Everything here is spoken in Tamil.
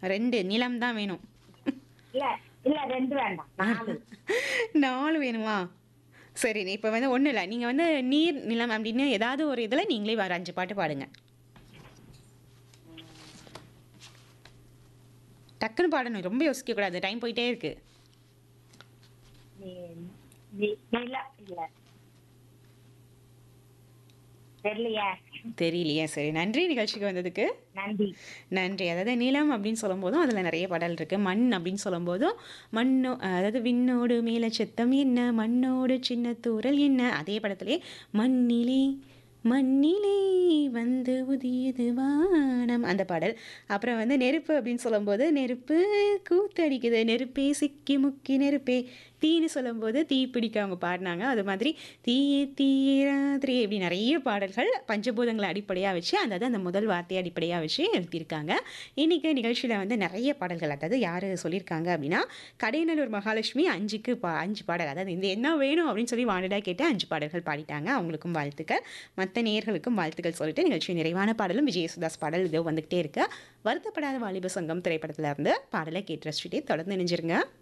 ரெண்டு நிலம் தான் வேணும் இல்ல இல்ல ரெண்டு வேண்டாம் நாலு நாலு வேணுமா சரி இப்போ வந்து ஒன்றும் இல்லை நீங்கள் வந்து நீர் நிலம் அப்படின்னு ஏதாவது ஒரு இதில் நீங்களே வர அஞ்சு பாட்டு பாடுங்க டக்குன்னு பாடணும் ரொம்ப யோசிக்க கூடாது டைம் போயிட்டே இருக்கு நீ- நீ- இல்ல இல்ல தெரியலையே தெரியலையே சரி நன்றி நிகழ்ச்சிக்கு வந்ததுக்கு நன்றி நன்றி அதாவது நிலம் அப்படின்னு சொல்லும்போதும் அதில் நிறைய பாடல் இருக்குது மண் அப்படின்னு சொல்லும்போதும் மண்ணோ அதாவது விண்ணோடு மேலே சித்தம் என்ன மண்ணோடு சின்ன தூரல் என்ன அதே படத்திலே மண்ணிலே மண்ணிலே வந்து உதியது வானம் அந்த பாடல் அப்புறம் வந்து நெருப்பு அப்படின்னு சொல்லும்போது நெருப்பு கூத்தடிக்குது நெருப்பே சிக்கி முக்கி நெருப்பே தீன்னு சொல்லும்போது தீ பிடிக்க அவங்க பாடினாங்க அது மாதிரி தீயே தீயே ராத்திரி இப்படி நிறைய பாடல்கள் பஞ்சபூதங்களை அடிப்படையாக வச்சு அதாவது அந்த முதல் வார்த்தையை அடிப்படையாக வச்சு எழுப்பியிருக்காங்க இன்றைக்கி நிகழ்ச்சியில் வந்து நிறைய பாடல்கள் அதாவது யார் சொல்லியிருக்காங்க அப்படின்னா கடையநல்லூர் மகாலட்சுமி அஞ்சுக்கு பா அஞ்சு பாடல் அதாவது இந்த என்ன வேணும் அப்படின்னு சொல்லி வாண்டடாக கேட்டு அஞ்சு பாடல்கள் பாடிட்டாங்க அவங்களுக்கும் வாழ்த்துக்கள் மற்ற நேயர்களுக்கும் வாழ்த்துக்கள் சொல்லிட்டு நிகழ்ச்சி நிறைவான பாடலும் விஜயசுதாஸ் பாடல் இதோ வந்துகிட்டே இருக்கு வருத்தப்படாத வாலிப சங்கம் திரைப்படத்துல இருந்து பாடலை கேட்டு ரசிச்சுட்டே தொடர்ந்து நினைஞ்சிருங்க